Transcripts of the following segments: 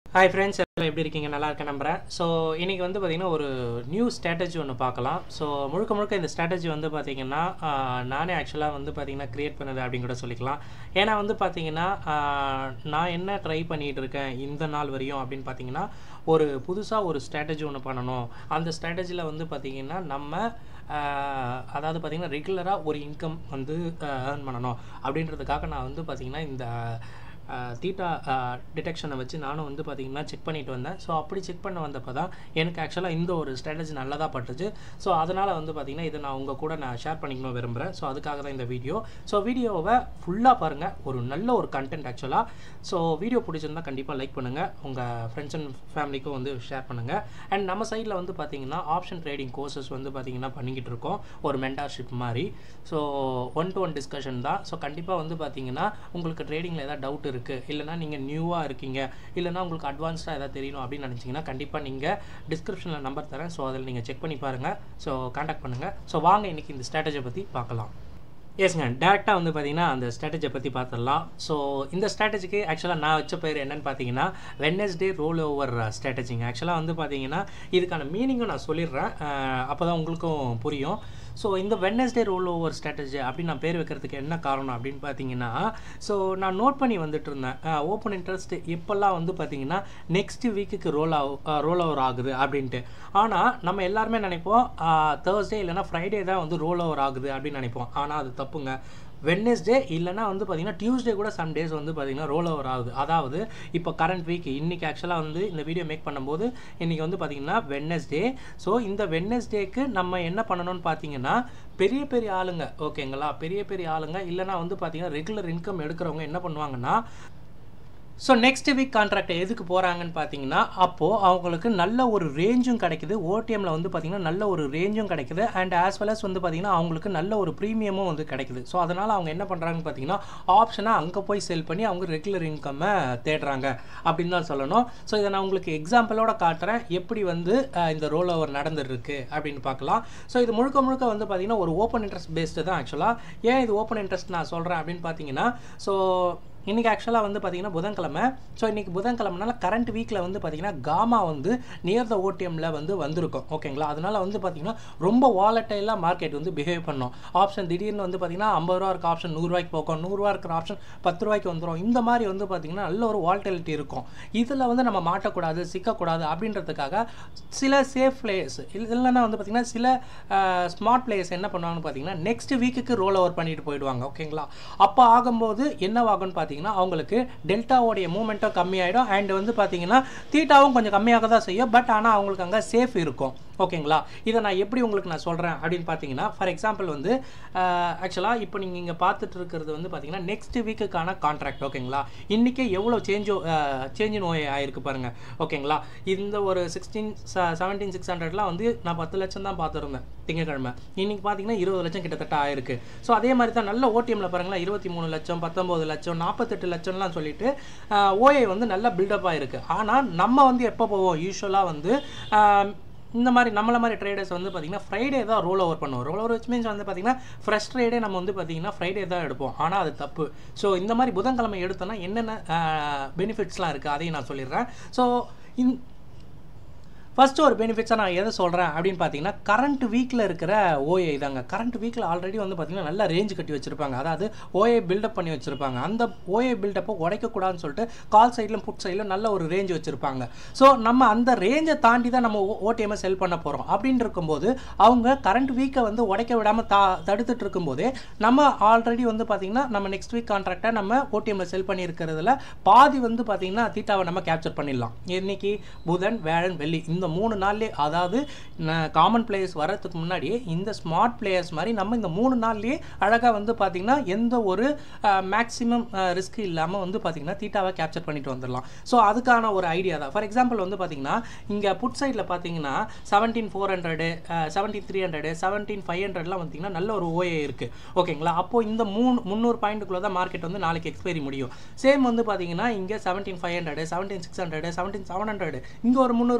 hi friends எல்லாம் எப்படி இருக்கீங்க நல்லா இருக்க நம்புறேன் ஸோ இன்றைக்கி வந்து பார்த்திங்கன்னா ஒரு நியூ ஸ்ட்ராட்டஜி ஒன்று பார்க்கலாம் ஸோ முழுக்க முழுக்க இந்த ஸ்ட்ராட்டஜி வந்து பார்த்திங்கன்னா ஆஹ், நானே ஆக்சுவலாக வந்து பார்த்திங்கன்னா க்ரியேட் பண்ணது அப்படின்னு கூட சொல்லிக்கலாம் ஏன்னா வந்து பார்த்திங்கன்னா ஆஹ், நான் என்ன ட்ரை பண்ணிகிட்டு இருக்கேன் இந்த நாள் வரையும் அப்படின்னு பார்த்தீங்கன்னா ஒரு புதுசாக ஒரு ஸ்ட்ராட்டஜி ஒன்று பண்ணணும் அந்த ஸ்ட்ராட்டஜியில் வந்து பார்த்திங்கன்னா நம்ம ஆஹ், அதாவது பார்த்திங்கன்னா ரெகுலராக ஒரு இன்கம் வந்து ஏர்ன் பண்ணணும் அப்படின்றதுக்காக நான் வந்து பார்த்திங்கன்னா இந்த தீட்டா டிடெக்ஷனை வச்சு நானும் வந்து பார்த்திங்கன்னா செக் பண்ணிட்டு வந்தேன் ஸோ அப்படி செக் பண்ண வந்தப்போ தான் எனக்கு ஆக்சுவலாக இந்த ஒரு ஸ்ட்ராட்டஜி நல்லதாக பட்டுச்சு ஸோ அதனால் வந்து பார்த்திங்கன்னா இதை நான் உங்கள் கூட நான் ஷேர் பண்ணிக்கணும் விரும்புகிறேன் ஸோ அதுக்காக தான் இந்த வீடியோ ஸோ வீடியோவை ஃபுல்லாக பாருங்கள் ஒரு நல்ல ஒரு கண்டென்ட் ஆக்சுவலாக ஸோ வீடியோ பிடிச்சிருந்தா கண்டிப்பாக லைக் பண்ணுங்கள் உங்கள் ஃப்ரெண்ட்ஸ் அண்ட் ஃபேமிலிக்கும் வந்து ஷேர் பண்ணுங்கள் அண்ட் நம்ம சைடில் வந்து பார்த்திங்கன்னா ஆப்ஷன் ட்ரேடிங் கோர்சஸ் வந்து பார்த்திங்கன்னா பண்ணிக்கிட்டு இருக்கோம் ஒரு மென்டார்ஷிப் மாதிரி so one to one discussion தான் ஸோ கண்டிப்பாக வந்து பார்த்திங்கன்னா உங்களுக்கு ட்ரேடிங்கில் ஏதாவது டவுட் இருக்குது இல்லைனா நீங்கள் நியூவாக இருக்கீங்க இல்லைனா உங்களுக்கு அட்வான்ஸ்டாக ஏதாவது தெரியணும் அப்படின்னு நினச்சிங்கன்னா கண்டிப்பாக நீங்கள் டிஸ்கிரிப்ஷனில் நம்பர் தரேன் ஸோ அதில் நீங்கள் செக் பண்ணி பாருங்கள் ஸோ காண்டாக்ட் பண்ணுங்கள் ஸோ வாங்க இன்றைக்கி இந்த ஸ்ட்ராட்டஜியை பற்றி பார்க்கலாம் எஸ்ங்க டேரெக்டாக வந்து பார்த்தீங்கன்னா அந்த ஸ்ட்ராட்டஜியை பற்றி பார்த்துடலாம் ஸோ இந்த ஸ்ட்ராட்டஜிக்கு ஆக்சுவலாக நான் வச்ச பேர் என்னன்னு பார்த்தீங்கன்னா வெட்னஸ்டே ரோல் ஓவர் ஸ்ட்ராட்டஜிங்க ஆக்சுவலாக வந்து பார்த்தீங்கன்னா இதுக்கான மீனிங்கும் நான் சொல்லிடுறேன் அப்போ தான் உங்களுக்கும் புரியும் ஸோ இந்த வெட்னஸ்டே ரோல் ஓவர் ஸ்ட்ராட்டஜி அப்படின்னு நான் பேர் வைக்கிறதுக்கு என்ன காரணம் அப்படின்னு பார்த்தீங்கன்னா ஸோ நான் நோட் பண்ணி வந்துட்டு இருந்தேன் ஓப்பன் இன்ட்ரெஸ்ட் எப்போல்லாம் வந்து பார்த்தீங்கன்னா நெக்ஸ்ட் வீக்குக்கு ரோல் ஆகு ரோல் ஓவர் ஆகுது அப்படின்ட்டு ஆனால் நம்ம எல்லாருமே நினைப்போம் தேர்ஸ்டே இல்லைன்னா ஃப்ரைடே தான் வந்து ரோல் ஓவர் ஆகுது அப்படின்னு நினைப்போம் ஆனால் அது தப்புங்க வெட்னஸ்டே இல்லைனா வந்து பார்த்தீங்கன்னா டியூஸ்டே கூட சம் டேஸ் வந்து பார்த்தீங்கன்னா ரோல் ஓவர் ஆகுது அதாவது இப்போ கரண்ட் வீக் இன்றைக்கி ஆக்சுவலாக வந்து இந்த வீடியோ மேக் பண்ணும்போது இன்றைக்கி வந்து பார்த்தீங்கன்னா வெட்னஸ்டே ஸோ இந்த வெட்னஸ்டேக்கு நம்ம என்ன பண்ணணும்னு பார்த்தீங்கன்னா பெரிய பெரிய ஆளுங்க ஓகேங்களா பெரிய பெரிய ஆளுங்க இல்லைனா வந்து பார்த்தீங்கன்னா ரெகுலர் இன்கம் எடுக்கிறவங்க என்ன பண்ணுவாங்கன்னா ஸோ நெக்ஸ்ட் வீக் கான்ட்ராக்ட் எதுக்கு போகிறாங்கன்னு பார்த்தீங்கன்னா அப்போது அவங்களுக்கு நல்ல ஒரு ரேஞ்சும் கிடைக்குது ஓடிஎம்மில் வந்து பார்த்தீங்கன்னா நல்ல ஒரு ரேஞ்சும் கிடைக்குது அண்ட் ஆஸ் வெல் அஸ் வந்து பார்த்தீங்கன்னா அவங்களுக்கு நல்ல ஒரு ப்ரீமியமும் வந்து கிடைக்குது ஸோ அதனால் அவங்க என்ன பண்ணுறாங்கன்னு பார்த்தீங்கன்னா ஆப்ஷனாக அங்கே போய் செல் பண்ணி அவங்க ரெகுலர் இன்கம்மை தேடுறாங்க அப்படின்னு தான் சொல்லணும் ஸோ இதை நான் உங்களுக்கு எக்ஸாம்பிளோட காட்டுறேன் எப்படி வந்து அஹ், இந்த ரோல் ஓவர் நடந்துருக்கு அப்படின்னு பார்க்கலாம் ஸோ இது முழுக்க முழுக்க வந்து பார்த்தீங்கன்னா ஒரு ஓப்பன் இன்ட்ரெஸ்ட் பேஸ்டு தான் ஆக்சுவலாக ஏன் இது ஓப்பன் இன்ட்ரெஸ்ட் நான் சொல்கிறேன் அப்படின்னு பார்த்தீங்கன்னா ஸோ இன்றைக்கி ஆக்சுவலாக வந்து பார்த்தீங்கன்னா புதன்கிழமை ஸோ இன்றைக்கி புதன்கிழமைனால கரண்ட் வீக்கில் வந்து பார்த்தீங்கன்னா காமா வந்து நியர் த ஓடிஎம்மில் வந்து வந்திருக்கும் ஓகேங்களா அதனால் வந்து பார்த்தீங்கன்னா ரொம்ப வாலட்டைலாக மார்க்கெட் வந்து பிஹேவ் பண்ணும் ஆப்ஷன் திடீர்னு வந்து பார்த்தீங்கன்னா ஐம்பது ரூபா இருக்க ஆப்ஷன் நூறுரூவாய்க்கு போகும் நூறுரூவா இருக்கிற ஆப்ஷன் பத்து ரூபாய்க்கு வந்துடும் இந்த மாதிரி வந்து பார்த்தீங்கன்னா நல்ல ஒரு வால்டலிட்டி இருக்கும் இதில் வந்து நம்ம மாட்டக்கூடாது சிக்கக்கூடாது அப்படின்றதுக்காக சில சேஃப் பிளேயர்ஸ் இல்லைன்னா வந்து பார்த்தீங்கன்னா சில ஸ்மார்ட் பிளேயர்ஸ் என்ன பண்ணுவாங்கன்னு பார்த்தீங்கன்னா நெக்ஸ்ட் வீக்குக்கு ரோல் ஓவர் பண்ணிட்டு போயிடுவாங்க ஓகேங்களா அப்போ ஆகும்போது என்னவாகும்னு பார்த்தீங்கன்னா அவங்களுக்கு டெல்டாவோடைய மூமெண்ட்டும் கம்மியாயிடும் அண்ட் வந்து பார்த்தீங்கன்னா தீட்டாவும் கொஞ்சம் கம்மியாக தான் செய்யும் பட் ஆனால் அவங்களுக்கு அங்கே சேஃப் இருக்கும் ஓகேங்களா இதை நான் எப்படி உங்களுக்கு நான் சொல்கிறேன் அப்படின்னு பார்த்தீங்கன்னா ஃபார் எக்ஸாம்பிள் வந்து ஆக்சுவலாக இப்போ நீங்கள் இங்கே பார்த்துட்டு இருக்கிறது வந்து பார்த்தீங்கன்னா நெக்ஸ்ட் வீக்குக்கான கான்ட்ராக்ட் ஓகேங்களா இன்றைக்கே எவ்வளோ சேஞ்சோ சேஞ்சின் ஓய் ஆயிருக்கு பாருங்கள் ஓகேங்களா இந்த ஒரு சிக்ஸ்டீன் செவன்டீன் சிக்ஸ் ஹண்ட்ரட்லாம் வந்து நான் பத்து லட்சம் தான் பார்த்துருந்தேன் திங்கக்கிழமை இன்னைக்கு பார்த்தீங்கன்னா இருபது லட்சம் கிட்டத்தட்ட ஆயிருக்கு ஸோ அதே மாதிரி தான் நல்ல ஓடிஎம்ல பாருங்களா இருபத்தி மூணு லட்சம் பத்தொம்போது லட்சம் நாற்பத்தெட்டு லட்சம்லாம் சொல்லிட்டு ஓஏ வந்து நல்லா பில்டப் ஆயிருக்கு ஆனால் நம்ம வந்து எப்போ போவோம் யூஸ்வலாக வந்து ஆஹ், இந்த மாதிரி நம்மள மாதிரி ட்ரேடர்ஸ் வந்து பார்த்தீங்கன்னா ஃப்ரைடே தான் ரோல் ஓவர் பண்ணுவோம் ரோல் ஓவர் விச் மீன்ஸ் வந்து பார்த்தீங்கன்னா ஃப்ரெஷ் ட்ரேடே நம்ம வந்து பார்த்தீங்கன்னா ஃப்ரைடே தான் எடுப்போம் ஆனால் அது தப்பு ஸோ இந்த மாதிரி புதன்கிழமை எடுத்தோன்னா என்னென்ன பெனிஃபிட்ஸ்லாம் இருக்குது அதையும் நான் சொல்லிடுறேன் ஸோ இந் ஃபஸ்ட்டு ஒரு பெனிஃபிட்ஸாக நான் எதை சொல்கிறேன் அப்படின்னு பார்த்தீங்கன்னா கரண்ட் வீக்கில் இருக்கிற ஓஏ இதாங்க கரண்ட் வீக்கில் ஆல்ரெடி வந்து பார்த்தீங்கன்னா நல்லா ரேஞ்ச் கட்டி வச்சுருப்பாங்க அதாவது ஓஏ பில்டப் பண்ணி வச்சுருப்பாங்க அந்த ஓஏ பில்டப்பை உடைக்கக்கூடாதுன்னு சொல்லிட்டு கால் சைட்லையும் புட் சைடிலும் நல்ல ஒரு ரேஞ்ச் வச்சுருப்பாங்க ஸோ நம்ம அந்த ரேஞ்சை தாண்டி தான் நம்ம ஓடிஎம்ஐ செல் பண்ண போகிறோம் அப்படின்னு இருக்கும்போது அவங்க கரண்ட் வீக்கை வந்து உடைக்க விடாமல் தா தடுத்துட்டு இருக்கும்போதே நம்ம ஆல்ரெடி வந்து பார்த்தீங்கன்னா நம்ம நெக்ஸ்ட் வீக் கான்ட்ராக்டை நம்ம ஓடிஎம்ல செல் பண்ணியிருக்கிறதுல பாதி வந்து பார்த்தீங்கன்னா தீட்டாவை நம்ம கேப்சர் பண்ணிடலாம் இன்னைக்கு புதன் வேழன் வெள்ளி இந்த மூணு நாள்லேயே அதாவது காமன் பிளேயர்ஸ் வர்றதுக்கு முன்னாடியே இந்த ஸ்மார்ட் பிளேயர்ஸ் மாதிரி நம்ம இந்த மூணு நாள்லேயே அழகாக வந்து பார்த்தீங்கன்னா எந்த ஒரு மேக்ஸிமம் ரிஸ்க் இல்லாமல் வந்து பார்த்தீங்கன்னா தீட்டாவை கேப்சர் பண்ணிட்டு வந்துடலாம் ஸோ அதுக்கான ஒரு ஐடியா தான் ஃபார் எக்ஸாம்பிள் வந்து பார்த்தீங்கன்னா இங்கே புட் சைடில் பார்த்தீங்கன்னா seventeen four hundred seventeen three hundred seventeen five ஹண்ட்ரட்லாம் பார்த்தீங்கன்னா நல்ல ஒரு ஓஏ இருக்குது ஓகேங்களா அப்போ இந்த மூணு முந்நூறு பாயிண்ட்டுக்குள்ளே தான் மார்க்கெட் வந்து நாளைக்கு எக்ஸ்பைரி முடியும் சேம் வந்து பார்த்தீங்கன்னா இங்கே seventeen five hundred seventeen six hundred seventeen seven hundred இங்கே ஒரு முந்நூறு பாயிண்ட்டுக்குள்ளே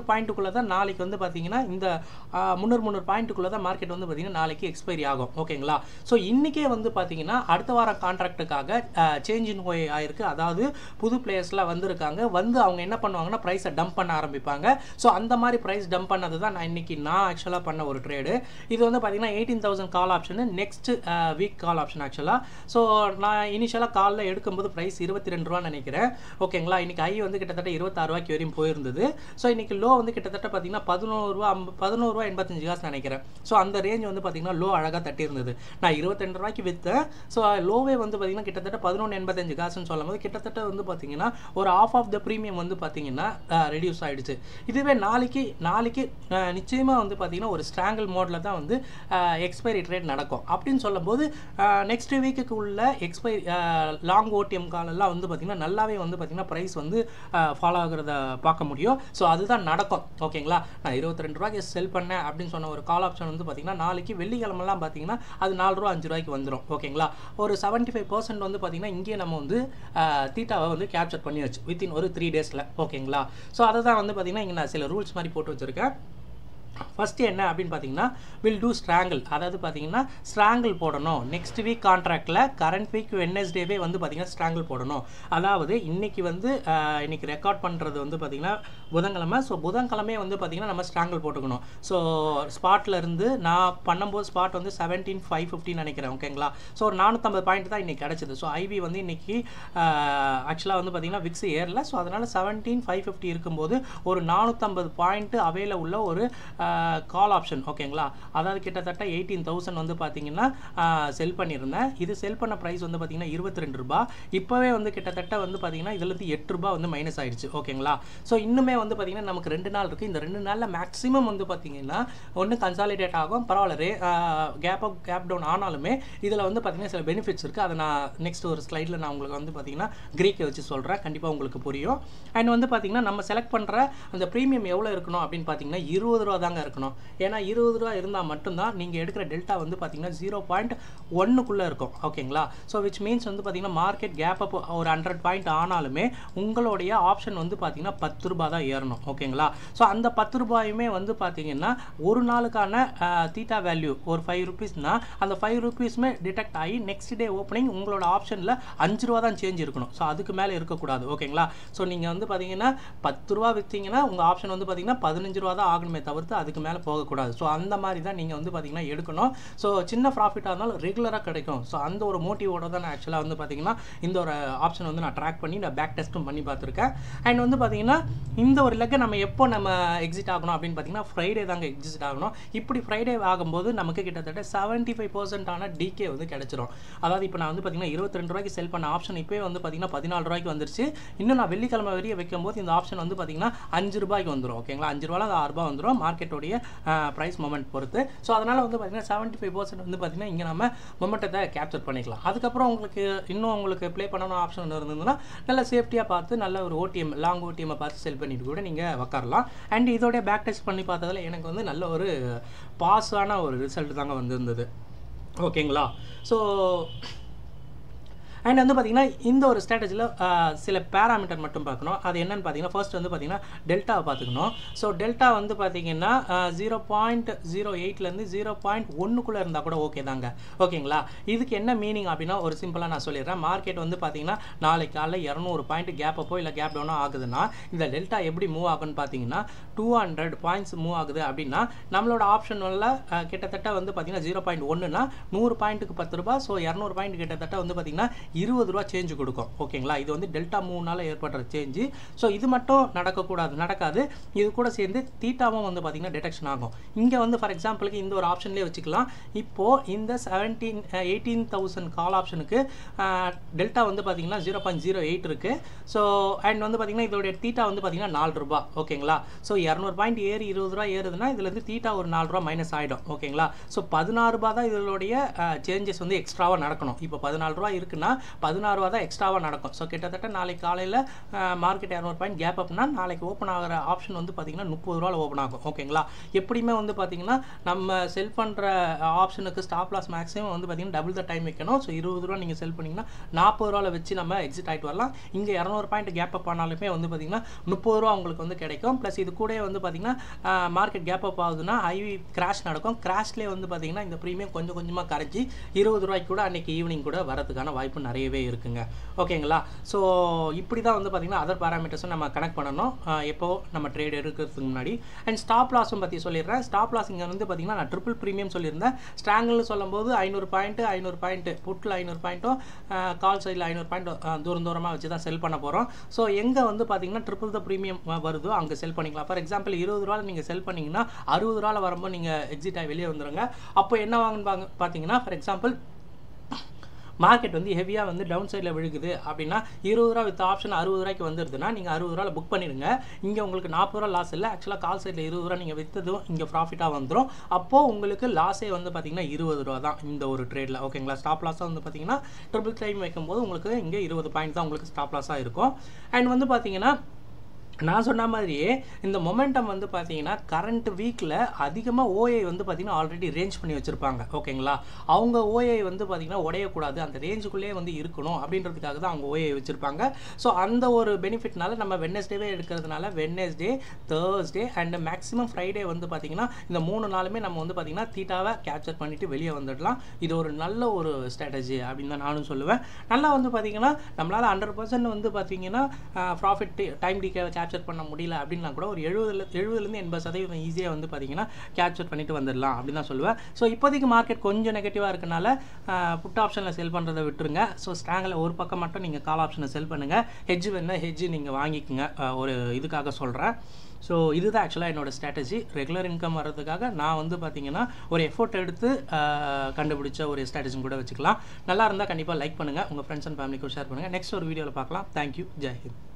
பாயிண்ட்டுக்குள்ளே தான் நாளைக்கு வந்து பார்த்தீங்கன்னா இந்த ஆஹ், முந்நூறு முந்நூறு பாயிண்ட்டுக்குள்ளே தான் மார்க்கெட் வந்து பார்த்தீங்கன்னா நாளைக்கு எக்ஸ்பைரி ஆகும் ஓகேங்களா ஸோ இன்றைக்கே வந்து பார்த்தீங்கன்னா அடுத்த வாரம் கான்ட்ராக்ட்டுக்காக சேஞ்ச் இன் ஹோய் ஆயிருக்கு அதாவது புது பிளேயர்ஸ்லாம் வந்திருக்காங்க வந்து அவங்க என்ன பண்ணுவாங்கன்னா ப்ரைஸை டம்ப் பண்ண ஆரம்பிப்பாங்க ஸோ அந்த மாதிரி ப்ரைஸ் டம்ப் பண்ணது தான் நான் இன்னைக்கு நான் ஆக்சுவலாக பண்ண ஒரு ட்ரேடு இது வந்து பார்த்தீங்கன்னா eighteen thousand call option next week call option ஆக்சுவலாக ஸோ நான் இனிஷியலாக காலில் எடுக்கும்போது ப்ரைஸ் இருபத்தி ரெண்டு ரூபான்னு நினைக்கிறேன் ஓகேங்களா இன்னைக்கு ஐ வந்து கிட்டத்தட்ட இருபத்தாறு ரூபாய்க்கு வரையும் போயிருந்தது ஸோ இன்னைக்கு லோ வந்து கிட்டத்தட்ட பார்த்தீங்கன்னா பதினோரு ரூபா ஐம்ப பதினோரு ரூபா எண்பத்தஞ்சு காசு நினைக்கிறேன் ஸோ அந்த ரேஞ்ச் வந்து பார்த்தீங்கன்னா லோ அழகாக தட்டி இருந்தது நான் இருபத்தி ரூபாய்க்கு விற்றேன் ஸோ லோவே வந்து பார்த்தீங்கன்னா கிட்டத்தட்ட பதினொன்று எண்பத்தஞ்சு காசுன்னு சொல்லும் போது கிட்டத்தட்ட வந்து பார்த்தீங்கன்னா ஒரு ஆஃப் ஆஃப் த ப்ரீமியம் வந்து பார்த்தீங்கன்னா ரெடியூஸ் ஆயிடுச்சு இதுவே நாளைக்கு நாளைக்கு அஹ், நிச்சயமா வந்து பார்த்தீங்கன்னா ஒரு ஸ்ட்ராங்கிள் மோடில் தான் வந்து எக்ஸ்பைரி ட்ரேட் நடக்கும் அப்படின்னு சொல்லும்போது நெக்ஸ்ட் வீக்குக்கு உள்ள எக்ஸ்பைரி லாங் ஓடிஎம் காலெல்லாம் வந்து பார்த்தீங்கன்னா நல்லாவே வந்து பார்த்தீங்கன்னா ப்ரைஸ் வந்து ஃபாலோ ஆகுறத பார்க்க முடியும் ஸோ அதுதான் நடக்கும் ஓகேங்களா நான் இருபத்தி ரெண்டு ரூபாய்க்கு செல் பண்ணேன் அப்படின்னு சொன்ன ஒரு கால் ஆப்ஷன் வந்து பார்த்தீங்கன்னா நாளைக்கு வெள்ளிக்கிழமெல்லாம் பார்த்தீங்கன்னா அது நாலு ரூபா அஞ்சு ரூபாய்க்கு வந்துடும் ஓகேங்களா ஒரு செவன்ட்டி ஃபைவ் பர்சன்ட் வந்து பார்த்தீங்கன்னா இங்கேயே நம்ம வந்து தீட்டாவை வந்து கேப்சர் பண்ணியாச்சு வித்தின் ஒரு த்ரீ டேஸில் ஓகேங்களா ஸோ அதை தான் வந்து பார்த்தீங்கன்னா இங்கே நான் சில ரூல்ஸ் மாதிரி போட்டு வச்சுருக்கேன் ஃபஸ்ட்டு என்ன அப்படின்னு பார்த்தீங்கன்னா வில் டூ ஸ்ட்ராங்கிள் அதாவது பார்த்தீங்கன்னா ஸ்ட்ராங்கிள் போடணும் நெக்ஸ்ட் வீக் கான்ட்ராக்டில் கரண்ட் வீக் வெட்னஸ்டேவே வந்து பார்த்தீங்கன்னா ஸ்ட்ராங்கிள் போடணும் அதாவது இன்னைக்கு வந்து ஆஹ், இன்னைக்கு ரெக்கார்ட் பண்ணுறது வந்து பார்த்தீங்கன்னா புதன்கிழமை ஸோ புதன்கிழமே வந்து பார்த்தீங்கன்னா நம்ம ஸ்ட்ராங்கிள் போட்டுக்கணும் ஸோ ஸ்பாட்டில் இருந்து நான் பண்ணும்போது ஸ்பாட் வந்து செவன்டீன் ஃபைவ் ஃபிஃப்டின்னு நினைக்கிறேன் ஓகேங்களா ஸோ ஒரு நானூற்றம்பது பாயிண்ட் தான் இன்னைக்கு கிடச்சிது ஸோ ஐபி வந்து இன்னைக்கு ஆக்சுவலாக வந்து பார்த்தீங்கன்னா விக்ஸ் ஏறல ஸோ அதனால் செவன்டீன் ஃபைவ் ஃபிஃப்டி இருக்கும்போது ஒரு நானூற்றம்பது பாயிண்ட் அவையில் உள்ள ஒரு கால் ஆப்ஷன் ஓகேங்களா அதாவது கிட்டத்தட்ட எயிட்டீன் தௌசண்ட் வந்து பார்த்தீங்கன்னா செல் பண்ணியிருந்தேன் இது செல் பண்ண ப்ரைஸ் வந்து பார்த்தீங்கன்னா இருபத்தி ரெண்டு ரூபா இப்போவே வந்து கிட்டத்தட்ட வந்து பார்த்தீங்கன்னா இதுலேருந்து எட்டு ரூபா வந்து மைனஸ் ஆயிடுச்சு ஓகேங்களா ஸோ இன்னுமே வந்து பார்த்தீங்கன்னா நமக்கு ரெண்டு நாள் இருக்குது இந்த ரெண்டு நாளில் மேக்ஸிமம் வந்து பார்த்தீங்கன்னா ஒன்று கன்சாலிடேட் ஆகும் பரவாயில்ல ரே கேப் அப் கேப் டவுன் ஆனாலுமே இதில் வந்து பார்த்தீங்கன்னா சில பெனிஃபிட்ஸ் இருக்குது அதை நான் நெக்ஸ்ட் ஒரு ஸ்லைடில் நான் உங்களுக்கு வந்து பார்த்தீங்கன்னா க்ரீக்கை வச்சு சொல்கிறேன் கண்டிப்பாக உங்களுக்கு புரியும் அண்ட் வந்து பார்த்தீங்கன்னா நம்ம செலக்ட் பண்ணுற அந்த ப்ரீமியம் எவ்வளோ இருக்கணும் அப்படின்னு பார்த்தீங்கன்னா இருபது ரூபா தாங்க இருக்கணும் ஏன்னா இருபது ரூபா இருந்தால் மட்டும்தான் நீங்கள் எடுக்கிற டெல்டா வந்து பார்த்தீங்கன்னா ஜீரோ பாயிண்ட் ஒன்றுக்குள்ளே இருக்கும் ஓகேங்களா ஸோ விச் மீன்ஸ் வந்து பார்த்தீங்கன்னா மார்க்கெட் கேப் அப் ஒரு ஹண்ட்ரட் பாயிண்ட் ஆனாலுமே உங்களுடைய ஆப்ஷன் வந்து பார்த்தீங்கன்னா பத்து ரூபாய் தான் ஏறணும் ஓகேங்களா ஸோ அந்த பத்து ரூபாயுமே வந்து பார்த்தீங்கன்னா ஒரு நாளுக்கான தீட்டா வேல்யூ ஒரு ஃபைவ் ருபீஸ்னா அந்த ஃபைவ் ருபீஸுமே டிடெக்ட் ஆகி நெக்ஸ்ட் டே ஓப்பனிங் உங்களோட ஆப்ஷனில் அஞ்சு ரூபா தான் சேஞ்ச் இருக்கணும் ஸோ அதுக்கு மேலே இருக்கக்கூடாது ஓகேங்களா ஸோ நீங்கள் வந்து பார்த்தீங்கன்னா பத்து ரூபா விற்றீங்கன்னா உங்கள் ஆப்ஷன் வந்து பார்த்தீங்கன்னா பதினஞ்சு ரூபா தான் ஆகணுமே தவிர்த்து அதுக்கு மேலே போகக்கூடாது ஸோ அந்த மாதிரி தான் நீங்கள் வந்து பார்த்தீங்கன்னா எடுக்கணும் ஸோ சின்ன ப்ராஃபிட்டாக இருந்தாலும் ரெகுலராக கிடைக்கும் ஸோ அந்த ஒரு மோட்டிவோட தான் நான் ஆக்சுவலாக வந்து பார்த்தீங்கன்னா இந்த ஒரு ஆப்ஷன் வந்து நான் ட்ராக் பண்ணி நான் பேக் டெஸ்ட்டும் பண்ணி பார்த்துருக்கேன் அண்ட் வந்து பார்த்தீங்கன்னா இந்த ஒரு லெக்கை நம்ம எப்போ நம்ம எக்ஸிட் ஆகணும் அப்படின்னு பார்த்தீங்கன்னா ஃப்ரைடே தாங்க எக்ஸிட் ஆகணும் இப்படி ஃப்ரைடே ஆகும்போது நமக்கு கிட்டத்தட்ட செவன்ட்டி ஃபைவ் பர்சன்டான டிகே வந்து கிடைச்சிரும் அதாவது இப்போ நான் வந்து பார்த்தீங்கன்னா இருபத்தி ரெண்டு ரூபாய்க்கு செல் பண்ண ஆப்ஷன் இப்போவே வந்து பார்த்தீங்கன்னா பதினாலு ரூபாய்க்கு வந்துருச்சு இன்னும் நான் வெள்ளிக்கிழமை வரைய வைக்கும்போது இந்த ஆப்ஷன் வந்து பார்த்தீங்கன்னா அஞ்சு ரூபாய்க்கு வந்துடும் ஓகேங்களா அஞ்சு ரூபாயில் ஆறு ரூபாய் வந்துடும் மார்க்கெட்டோடைய ப்ரைஸ் மொமெண்ட் பொறுத்து ஸோ அதனால் வந்து பார்த்தீங்கன்னா செவன்ட்டி ஃபைவ் பர்சன்ட் வந்து பார்த்தீங்கன்னா இங்கே நம்ம மொமெண்ட்டத்தை கேப்சர் பண்ணிக்கலாம் அதுக்கப்புறம் உங்களுக்கு இன்னும் உங்களுக்கு ப்ளே பண்ணணும் ஆப்ஷன் இருந்ததுன்னா நல்ல சேஃப்டியாக பார்த்து நல்ல ஒரு ஓடிஎம் லாங் ஓடிஎம்மை பார்த்து செல் பண்ணிட்டு கூட நீங்கள் உக்காரலாம் அண்ட் இதோடைய பேக் டெஸ்ட் பண்ணி பார்த்ததுல எனக்கு வந்து நல்ல ஒரு பாஸான ஒரு ரிசல்ட் தாங்க வந்திருந்தது ஓகேங்களா ஸோ அண்ட் வந்து பார்த்தீங்கன்னா இந்த ஒரு ஸ்ட்ராட்டஜியில் சில பேராமீட்டர் மட்டும் பார்க்கணும் அது என்னன்னு பார்த்தீங்கன்னா ஃபர்ஸ்ட் வந்து பார்த்தீங்கன்னா டெல்டாவை பார்த்துக்கணும் ஸோ டெல்டா வந்து பார்த்தீங்கன்னா ஜீரோ பாயிண்ட் ஜீரோ எயிட்லேருந்து ஜீரோ பாயிண்ட் ஒன்றுக்குள்ளே இருந்தால் கூட ஓகே தாங்க ஓகேங்களா இதுக்கு என்ன மீனிங் அப்படின்னா ஒரு சிம்பிளாக நான் சொல்லிடுறேன் மார்க்கெட் வந்து பார்த்தீங்கன்னா நாளைக்கு காலைல இரநூறு பாயிண்ட் கேப் அப்போ இல்லை கேப் டவுனோ ஆகுதுன்னா இந்த டெல்டா எப்படி மூவ் ஆகுன்னு பார்த்தீங்கன்னா டூ ஹண்ட்ரட் பாயிண்ட்ஸ் மூவ் ஆகுது அப்படின்னா நம்மளோட ஆப்ஷனில் கிட்டத்தட்ட வந்து பார்த்தீங்கன்னா ஜீரோ பாயிண்ட் ஒன்றுனா நூறு பாயிண்ட்டுக்கு பத்து ரூபாய் ஸோ இரநூறு பாயிண்ட் கிட்டத்தட்ட வந்து பார்த்தீங்கன்னா இருபது ரூபா சேஞ்சு கொடுக்கும் ஓகேங்களா இது வந்து டெல்டா மூணுனால ஏற்படுற சேஞ்சு ஸோ இது மட்டும் நடக்கக்கூடாது நடக்காது இது கூட சேர்ந்து தீட்டாவும் வந்து பார்த்தீங்கன்னா டிடெக்ஷன் ஆகும் இங்கே வந்து ஃபார் எக்ஸாம்பிளுக்கு இந்த ஒரு ஆப்ஷன்லேயே வச்சுக்கலாம் இப்போது இந்த செவன்டீன் எயிட்டீன் தௌசண்ட் கால் ஆப்ஷனுக்கு டெல்டா வந்து பார்த்தீங்கன்னா ஜீரோ பாயிண்ட் ஜீரோ எயிட் இருக்குது ஸோ அண்ட் வந்து பார்த்தீங்கன்னா இதோடைய தீட்டா வந்து பார்த்தீங்கன்னா நாலு ரூபா ஓகேங்களா ஸோ இரநூறு பாயிண்ட் ஏறி இருபது ரூபா ஏறுதுன்னா இதுலேருந்து தீட்டா ஒரு நாலு ரூபா மைனஸ் ஆகிடும் ஓகேங்களா ஸோ பதினாறு ரூபா தான் இதனுடைய சேஞ்சஸ் வந்து எக்ஸ்ட்ராவாக நடக்கணும் இப்போ பதினாலு ரூபா இருக்குன்னா பதினாறு ரூபா தான் எக்ஸ்ட்ராவாக நடக்கும் ஸோ கிட்டத்தட்ட நாளைக்கு காலையில் மார்க்கெட் இரநூறு பாயிண்ட் கேப் அப்னா நாளைக்கு ஓப்பன் ஆகிற ஆப்ஷன் வந்து பார்த்தீங்கன்னா முப்பது ரூபாவில் ஓப்பன் ஆகும் ஓகேங்களா எப்படியுமே வந்து பார்த்தீங்கன்னா நம்ம செல் பண்ணுற ஆப்ஷனுக்கு ஸ்டாப் லாஸ் மேக்ஸிமம் வந்து பார்த்தீங்கன்னா டபுள் த டைம் வைக்கணும் ஸோ இருபது ரூபா நீங்கள் செல் பண்ணிங்கன்னா நாற்பது ரூபாவில் வச்சு நம்ம எக்ஸிட் ஆகிட்டு வரலாம் இங்கே இரநூறு பாயிண்ட் கேப் அப் ஆனாலுமே வந்து பார்த்தீங்கன்னா முப்பது ரூபா உங்களுக்கு வந்து கிடைக்கும் ப்ளஸ் இது கூட வந்து பார்த்தீங்கன்னா மார்க்கெட் கேப் அப் ஆகுதுன்னா ஐவி கிராஷ் நடக்கும் கிராஷ்லேயே வந்து பார்த்தீங்கன்னா இந்த ப்ரீமியம் கொஞ்சம் கொஞ்சமாக கரைச்சி இருபது ரூபாய்க்கு கூட அன்றைக்கி ஈவினிங் கூட வரதுக்கான வாய்ப்பு நிறையவே இருக்குங்க ஓகேங்களா ஸோ இப்படி தான் வந்து பார்த்தீங்கன்னா அதர் பேராமீட்டர்ஸும் நம்ம கனெக்ட் பண்ணணும் எப்போ நம்ம ட்ரேட் எடுக்கிறதுக்கு முன்னாடி அண்ட் ஸ்டாப் லாஸும் பற்றி சொல்லிடுறேன் ஸ்டாப் லாஸ் இங்கே வந்து பார்த்தீங்கன்னா நான் ட்ரிபிள் ப்ரீமியம் சொல்லியிருந்தேன் ஸ்ட்ராங்கிள்னு சொல்லும்போது ஐநூறு பாயிண்ட்டு ஐநூறு பாயிண்ட்டு புட்டில் ஐநூறு பாயிண்ட்டும் கால் சைடில் ஐநூறு பாயிண்ட் தூரம் தூரமாக வச்சு தான் செல் பண்ண போகிறோம் ஸோ எங்கே வந்து பார்த்தீங்கன்னா ட்ரிபிள் த ப்ரீமியம் வருதோ அங்கே செல் பண்ணிக்கலாம் ஃபார் எக்ஸாம்பிள் இருபது ரூபாவில் நீங்கள் செல் பண்ணிங்கன்னா அறுபது ரூபாவில் வரும்போது நீங்கள் எக்ஸிட் ஆகி வெளியே வந்துடுங்க அப்போ என்ன வாங்குன்னு பார்த்தீங்கன்னா ஃபார் எக்ஸாம்பிள் மார்க்கெட் வந்து ஹெவியாக வந்து டவுன் சைடில் விழுகுது அப்படின்னா இருபது ரூபா வித் ஆப்ஷன் அறுபது ரூபாய்க்கு வந்துருதுன்னா நீங்கள் அறுபது ரூபாவில் புக் பண்ணிடுங்க இங்கே உங்களுக்கு நாற்பது ரூபா லாஸ் இல்லை ஆக்சுவலாக கால் சைடில் இருபது ரூபா நீங்கள் விற்றதும் இங்கே ப்ராஃபிட்டாக வந்துடும் அப்போது உங்களுக்கு லாஸே வந்து பார்த்தீங்கன்னா இருபது ரூபா தான் இந்த ஒரு ட்ரேடில் ஓகேங்களா ஸ்டாப் லாஸாக வந்து பார்த்தீங்கன்னா ட்ரிபிள் டைம் வைக்கும்போது உங்களுக்கு இங்கே இருபது பாயிண்ட் தான் உங்களுக்கு ஸ்டாப் லாஸாக இருக்கும் அண்ட் வந்து பார்த்தீங்கன்னா நான் சொன்ன மாதிரியே இந்த மொமெண்டம் வந்து பார்த்தீங்கன்னா கரண்ட் வீக்கில் அதிகமாக ஓஏ வந்து பார்த்தீங்கன்னா ஆல்ரெடி ரேஞ்ச் பண்ணி வச்சுருப்பாங்க ஓகேங்களா அவங்க ஓஏ வந்து பார்த்தீங்கன்னா உடையக்கூடாது அந்த ரேஞ்சுக்குள்ளேயே வந்து இருக்கணும் அப்படின்றதுக்காக தான் அவங்க ஓஏ வச்சுருப்பாங்க ஸோ அந்த ஒரு பெனிஃபிட்னால நம்ம வெட்னஸ்டேவே எடுக்கிறதுனால Wednesday Thursday and maximum Friday வந்து பார்த்தீங்கன்னா இந்த மூணு நாளுமே நம்ம வந்து பார்த்தீங்கன்னா தீட்டாவை கேப்சர் பண்ணிவிட்டு வெளியே வந்துடலாம் இது ஒரு நல்ல ஒரு ஸ்ட்ராட்டஜி அப்படின்னு தான் நானும் சொல்லுவேன் நல்லா வந்து பார்த்தீங்கன்னா நம்மளால் ஹண்ட்ரட் பர்சன்ட் வந்து பார்த்தீங்கன்னா ப்ராஃபிட் டைம் டிகே கேப்சர் பண்ண முடியல அப்படின்னா கூட ஒரு எழுபதுல எழுபதுலேருந்து எண்பது சதவீதம் ஈஸியாக வந்து பார்த்தீங்கன்னா கேப்சர் பண்ணிட்டு வந்துடலாம் அப்படின்னு தான் சொல்லுவேன் ஸோ இப்போதைக்கு மார்க்கெட் கொஞ்சம் நெகட்டிவாக இருக்கனால புட் ஆப்ஷனில் செல் பண்ணுறதை விட்டுருங்க ஸோ ஸ்ட்ராங்கில் ஒரு பக்கம் மட்டும் நீங்கள் கால் ஆப்ஷனை செல் பண்ணுங்கள் ஹெஜ் வேணால் ஹெஜ் நீங்கள் வாங்கிக்கோங்க ஒரு இதுக்காக சொல்கிறேன் ஸோ இதுதான் ஆக்சுவலாக என்னோடய ஸ்ட்ராட்டஜி ரெகுலர் இன்கம் வர்றதுக்காக நான் வந்து பார்த்தீங்கன்னா ஒரு எஃபோர்ட் எடுத்து கண்டுபிடிச்ச ஒரு ஸ்ட்ராட்டஜின்னு கூட வச்சுக்கலாம் நல்லா இருந்தால் கண்டிப்பாக லைக் பண்ணுங்கள் உங்கள் ஃப்ரெண்ட்ஸ் அண்ட் ஃபேமிலிக்கும் ஷேர் பண்ணுங்கள் நெக்ஸ்ட் ஒரு வீடியோவில் பார்க்கலாம் தேங்க்யூ ஜெய் ஹிந்த்